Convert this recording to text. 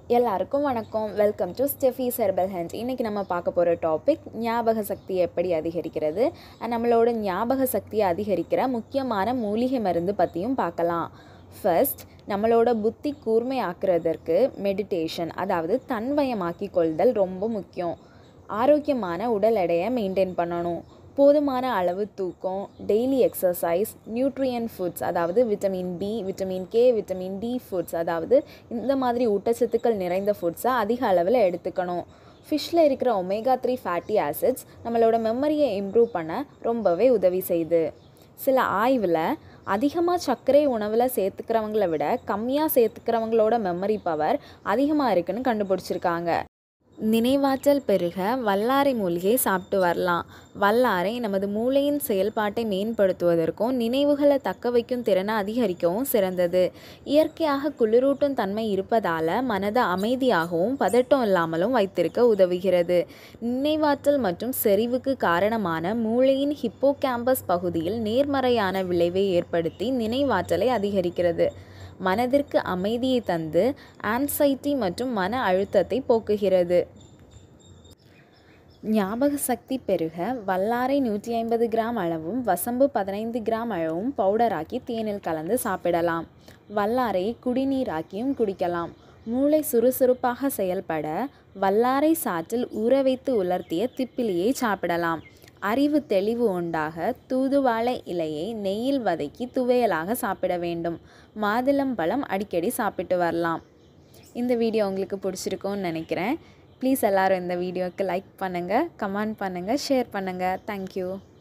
எல்லாருக்கும் வணக்கம் welcome to Steffi செர்பல் ஹென்ட் இன்றைக்கி நம்ம பார்க்க போகிற டாபிக் ஞாபக சக்தி எப்படி அதிகரிக்கிறது and நம்மளோட ஞாபக சக்தியை அதிகரிக்கிற முக்கியமான மூலிகை மருந்து பற்றியும் பார்க்கலாம் ஃபர்ஸ்ட் நம்மளோட புத்தி கூர்மையாக்குறதற்கு மெடிடேஷன் அதாவது தன்வயமாக்கி கொள்தல் ரொம்ப முக்கியம் ஆரோக்கியமான உடல் எடையை மெயின்டைன் பண்ணணும் போதுமான அளவு தூக்கம் டெய்லி எக்ஸசைஸ் நியூட்ரியன் ஃபுட்ஸ் அதாவது vitamin B vitamin K vitamin D foods அதாவது இந்த மாதிரி ஊட்டச்சத்துக்கள் நிறைந்த ஃபுட்ஸை அதிக அளவில் எடுத்துக்கணும் ஃபிஷ்ஷில் இருக்கிற ஒமேகா த்ரீ ஃபேட்டி ஆசிட்ஸ் நம்மளோட மெமரியை இம்ப்ரூவ் பண்ண ரொம்பவே உதவி செய்யுது சில ஆய்வில் அதிகமாக சர்க்கரை உணவில் சேர்த்துக்கிறவங்கள விட கம்மியாக சேர்த்துக்கிறவங்களோட மெமரி பவர் அதிகமாக இருக்குன்னு கண்டுபிடிச்சிருக்காங்க நினைவாற்றல் பெருக வல்லாரை மூலிகை சாப்பிட்டு வரலாம் வல்லாரை நமது மூளையின் செயல்பாட்டை மேம்படுத்துவதற்கும் நினைவுகளை தக்க வைக்கும் திறனை அதிகரிக்கவும் சிறந்தது இயற்கையாக குளிரூட்டும் தன்மை இருப்பதால் மனதை அமைதியாகவும் பதட்டம் இல்லாமலும் வைத்திருக்க உதவுகிறது நினைவாற்றல் மற்றும் செறிவுக்கு காரணமான மூளையின் ஹிப்போ கேம்பஸ் பகுதியில் நேர்மறையான விளைவை ஏற்படுத்தி நினைவாற்றலை அதிகரிக்கிறது மனதிற்கு அமைதியை தந்து ஆன்சைட்டி மற்றும் மன அழுத்தத்தை போக்குகிறது ஞாபக சக்தி பெருக வல்லாரை நூற்றி ஐம்பது கிராம் அளவும் வசம்பு பதினைந்து கிராம் அளவும் பவுடராக்கி தேனில் கலந்து சாப்பிடலாம் வல்லாரை குடிநீராக்கியும் குடிக்கலாம் மூளை சுறுசுறுப்பாக செயல்பட வல்லாரை சாற்றில் ஊற வைத்து உலர்த்திய திப்பிலியை சாப்பிடலாம் அறிவு தெளிவு உண்டாக தூதுவாழை இலையை நெய்யில் வதக்கி துவையலாக சாப்பிட வேண்டும் மாதுளம்பழம் அடிக்கடி சாப்பிட்டு வரலாம் இந்த வீடியோ உங்களுக்கு பிடிச்சிருக்கும்னு நினைக்கிறேன் ப்ளீஸ் எல்லோரும் இந்த வீடியோவுக்கு லைக் பண்ணுங்கள் கமெண்ட் பண்ணுங்கள் ஷேர் பண்ணுங்கள் தேங்க்யூ